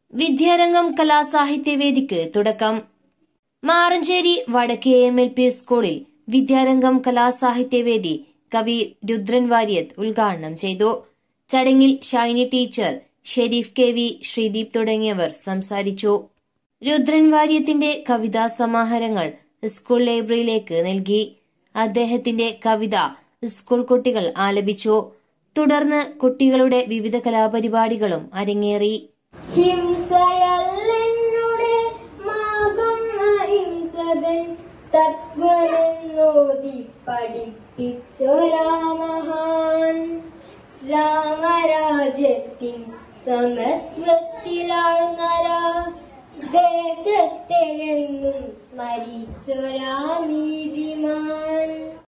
വിദ്യാരംഗം കലാസാഹിത്യവേദിക്ക് തുടക്കം മാറഞ്ചേരി വടക്കേ M L P സ്കൂളിൽ വിദ്യാരംഗം കലാസാഹിത്യവേദി കവി രുദ്രൻ വാര്യത്ത് ഉദ്ഘാടനം ചെയ്തു ചടങ്ങിൽ Shiny teacher Sherif K V Sreedeep തുടങ്ങിയവർ സംസാരിച്ചു രുദ്രൻ വാര്യത്തിന്റെ കവിതാ സമാഹാരങ്ങൾ സ്കൂൾ ലൈബ്രറിയിലേക്ക് നൽകി അദ്ദേഹത്തിന്റെ കവിത സ്കൂൾ കുട്ടികൾ ആലപിച്ചു തുടർന്ന് കുട്ടികളുടെ വിവിധ കലാപരിപാടികളും അരങ്ങേറി ഹിംസയല്ലെന്നുടെ മാകം അഹിംസകൻ തത്വമെന്നോതി പഠിപ്പിച്ചൊരാമഹാൻ രാമരാജ്യത്തിൻ സമത്വത്തിലാഴ്ന്നര ദേശത്തെ എന്നും സ്മരിച്ചൊരാ നീതിമാൻ